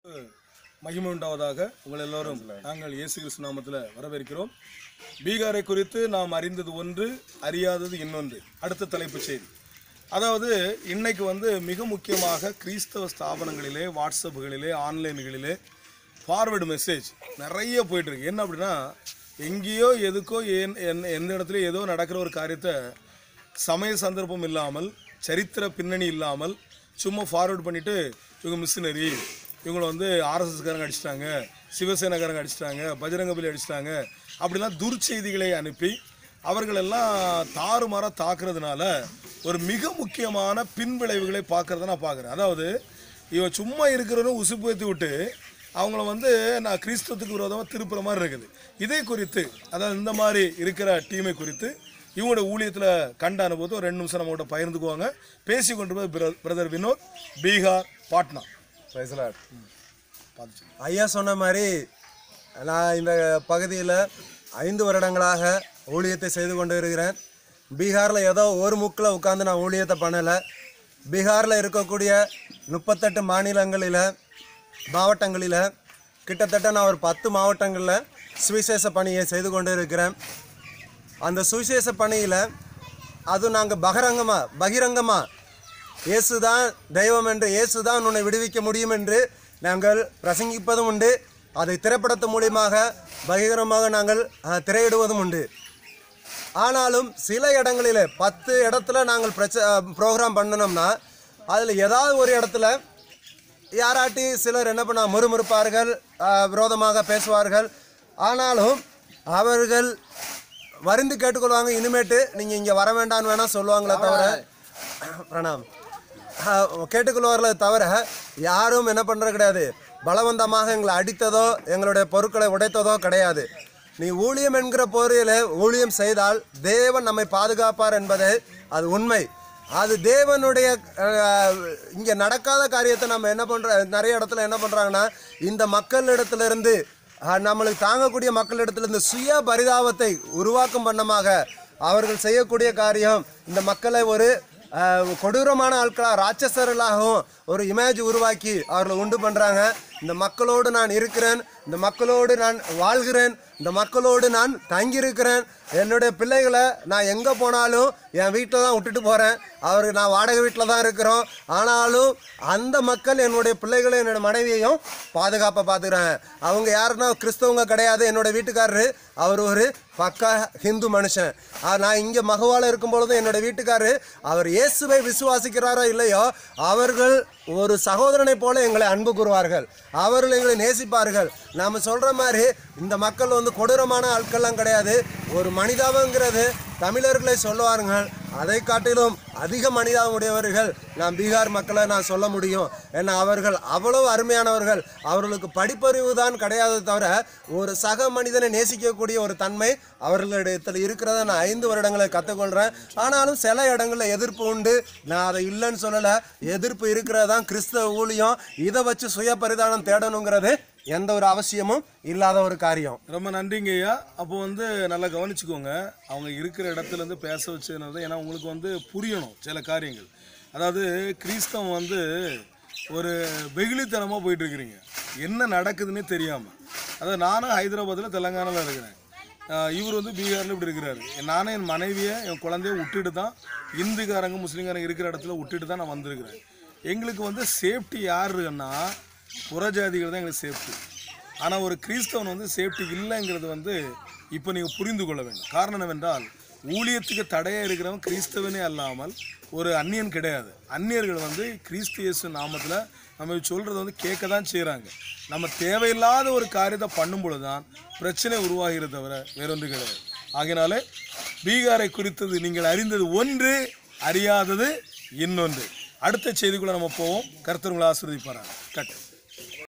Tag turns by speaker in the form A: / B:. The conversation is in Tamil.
A: மகிமை உண்டாவதாக உங்கள் எல்லோரும் நாங்கள் இயேசு கிறிஸ்து நாமத்தில் வரவேற்கிறோம் பீகாரை குறித்து நாம் அறிந்தது ஒன்று அறியாதது இன்னொன்று அடுத்த தலைப்புச் செய்தி அதாவது இன்னைக்கு வந்து மிக முக்கியமாக கிறிஸ்தவ ஸ்தாபனங்களிலே வாட்ஸ்அப்புகளிலே ஆன்லைன்களிலே ஃபார்வேர்டு மெசேஜ் நிறைய போயிட்டு இருக்கு என்ன அப்படின்னா எங்கேயோ எதுக்கோ என் என்- எந்த இடத்துல ஏதோ நடக்கிற ஒரு காரியத்தை சமய சந்தர்ப்பம் இல்லாமல் சரித்திர பின்னணி இல்லாமல் சும்மா ஃபார்வர்ட் பண்ணிட்டு இவங்க மிஷினரி இவங்களை வந்து ஆர்எஸ்எஸ்காரங்க அடிச்சிட்டாங்க சிவசேனாக்காரங்க அடிச்சிட்டாங்க பஜரங்கபலி அடிச்சிட்டாங்க அப்படிலாம் துர்ச்செய்திகளை அனுப்பி அவர்களெல்லாம் தாறுமாறாக தாக்குறதுனால ஒரு மிக முக்கியமான பின்விளைவுகளை பார்க்கறத நான் பார்க்குறேன் அதாவது இவன் சும்மா இருக்கிறவனும் உசுப்பு ஏற்றி விட்டு அவங்கள வந்து நான் கிறிஸ்தவத்துக்கு விரோதமாக திருப்புற மாதிரி இருக்குது இதை குறித்து அதாவது இந்த மாதிரி இருக்கிற டீமை குறித்து இவங்களோட ஊழியத்தில் கண்ட அனுபவத்தை ஒரு ரெண்டு நிமிஷம் நம்ம கிட்ட பகிர்ந்துக்குவாங்க பேசி கொண்டு போய் பிரதர் வினோத் பீகார் பாட்னா
B: பேசலாட்
A: பார்த்து
B: ஐயா சொன்ன மாதிரி நான் இந்த பகுதியில் ஐந்து வருடங்களாக ஊழியத்தை செய்து கொண்டு இருக்கிறேன் பீகாரில் ஏதோ ஒரு முக்கில் உட்காந்து நான் ஊழியத்தை பண்ணலை பீகாரில் இருக்கக்கூடிய முப்பத்தெட்டு மாநிலங்களில் மாவட்டங்களில் கிட்டத்தட்ட நான் ஒரு பத்து மாவட்டங்களில் சுவிசேஷ பணியை செய்து கொண்டு இருக்கிறேன் அந்த சுவிசேஷ பணியில் அதுவும் நாங்கள் பகிரங்கமாக பகிரங்கமாக இயேசுதான் தெய்வம் என்று இயேசுதான் உன்னை விடுவிக்க முடியும் என்று நாங்கள் பிரசங்கிப்பதும் உண்டு அதை திரைப்படத்து மூலியமாக பகிரங்கமாக நாங்கள் அஹ், திரையிடுவதும் உண்டு ஆனாலும் சில இடங்களில் பத்து இடத்துல நாங்கள் பிரச்ச ப்ரோக்ராம் பண்ணணும்னா அதில் ஏதாவது ஒரு இடத்துல யாராட்டி சிலர் என்ன பண்ண முறுமுறுப்பார்கள் அஹ், விரோதமாக பேசுவார்கள் ஆனாலும் அவர்கள் வருந்து கேட்டுக்கொள்வாங்க இனிமேட்டு நீங்கள் இங்கே வர வேண்டாம்னு வேணால் சொல்லுவாங்களே தவிர பிரணாம் அஹ், கேட்டுக்கொள்வார்களே தவிர யாரும் என்ன பண்ணுறது கிடையாது பலவந்தமாக எங்களை அடித்ததோ எங்களுடைய பொருட்களை உடைத்ததோ கிடையாது நீ ஊழியம் என்கிற பொருளில் ஊழியம் செய்தால் தேவன் நம்மை பாதுகாப்பார் என்பது அது உண்மை அது தேவனுடைய இங்கே நடக்காத காரியத்தை நம்ம என்ன பண்ணுற நிறைய இடத்துல என்ன பண்ணுறாங்கன்னா இந்த மக்களிடத்துல இருந்து அஹ், நம்மளுக்கு தாங்கக்கூடிய மக்களிடத்துல இந்த சுய பரிதாபத்தை உருவாக்கும் வண்ணமாக அவர்கள் செய்யக்கூடிய காரியம் இந்த மக்களை ஒரு அஹ், கொடூரமான ஆட்களாக ராட்சசர்களாகவும் ஒரு இமேஜ் உருவாக்கி அவர்களை உண்டு பண்ணுறாங்க இந்த மக்களோடு நான் இருக்கிறேன் இந்த மக்களோடு நான் வாழ்கிறேன் இந்த மக்களோடு நான் தங்கியிருக்கிறேன் என்னுடைய பிள்ளைகளை நான் எங்கே போனாலும் என் வீட்டில் தான் விட்டுட்டு போகிறேன் அவருக்கு நான் வாடகை வீட்டில் தான் இருக்கிறோம் ஆனாலும் அந்த மக்கள் என்னுடைய பிள்ளைகளை என்னோட மனைவியையும் பாதுகாப்பாக பார்த்துக்கிறேன் அவங்க யாருன்னா கிறிஸ்தவங்க கிடையாது என்னோட வீட்டுக்காரரு அவர் ஒரு பக்கா ஹிந்து மனுஷன் ஆ, நான் இங்கே மகவால இருக்கும் பொழுது என்னோட வீட்டுக்காரரு அவர் இயேசுவை விசுவாசிக்கிறாரோ இல்லையோ அவர்கள் ஒரு சகோதரனை போல எங்களை அன்பு கூறுவார்கள் அவர்கள் எங்களை நேசிப்பார்கள் நாம் சொல்கிற மாதிரி இந்த மக்கள் வந்து கொடூரமான ஆட்கள்லாம் கிடையாது ஒரு மனிதாபங்கிறது தமிழர்களை சொல்லுவார்கள் அதை காட்டிலும் அதிக மனிதாபம் உடையவர்கள் நான் பீகார் மக்களை நான் சொல்ல முடியும் ஏன்னா அவர்கள் அவ்வளவு அருமையானவர்கள் அவர்களுக்கு படிப்பறிவு தான் கிடையாது தவிர ஒரு சக மனிதனை நேசிக்கக்கூடிய ஒரு தன்மை அவர்களிடத்தில் இருக்கிறத நான் ஐந்து வருடங்களை கற்றுக்கொள்கிறேன் ஆனாலும் சில இடங்களில் எதிர்ப்பு உண்டு நான் அதை இல்லைன்னு சொல்லலை எதிர்ப்பு இருக்கிறது தான் கிறிஸ்தவ ஊழியம் இதை வச்சு சுய பரிதானம் தேடணுங்கிறது எந்த ஒரு அவசியமும் இல்லாத ஒரு காரியம்
A: ரொம்ப நன்றிங்க ஐயா அப்போ வந்து நல்லா கவனிச்சுக்கோங்க அவங்க இருக்கிற இடத்துல இருந்து பேச வச்சதுனால ஏன்னா உங்களுக்கு வந்து புரியணும் சில காரியங்கள் அதாவது கிறிஸ்தவம் வந்து ஒரு வெகுளித்தனமாக போயிட்டு இருக்கிறீங்க என்ன நடக்குதுன்னே தெரியாமல் அதாவது நானும் ஹைதராபாத்தில் தெலங்கானாவில் இருக்கிறேன் ஆஹ் இவர் வந்து பீகாரில் இப்படி இருக்கிறாரு நானும் என் மனைவியை என் குழந்தைய விட்டுட்டு தான் இந்துக்காரங்க முஸ்லீம்காரங்க இருக்கிற இடத்துல விட்டுட்டு தான் நான் வந்திருக்கிறேன் எங்களுக்கு வந்து சேஃப்டி யாருன்னா புறஜாதிகள் தான் எங்களுக்கு சேஃப்டி ஆனால் ஒரு கிறிஸ்தவன் வந்து சேஃப்டி இல்லைங்கிறது வந்து இப்போ நீங்கள் புரிந்து கொள்ள வேண்டும் காரணம் என்னவென்றால் ஊழியத்துக்கு தடையாக இருக்கிறவன் கிறிஸ்தவனே அல்லாமல் ஒரு அந்நியன் கிடையாது அந்நியர்கள் வந்து கிறிஸ்து இயேசு நாமத்தில் நம்ம சொல்கிறத வந்து கேட்க தான் செய்கிறாங்க நம்ம தேவையில்லாத ஒரு காரியத்தை பண்ணும் பொழுது தான் பிரச்சனை உருவாகிறது தவிர வேறொன்று கிடையாது ஆகையினாலே பீகாரை குறித்தது நீங்கள் அறிந்தது ஒன்று அறியாதது இன்னொன்று அடுத்த செய்திக்குள்ளே நம்ம போவோம் கர்த்தர் உங்களை ஆசீர்வதிப்பாராங்க கட்டு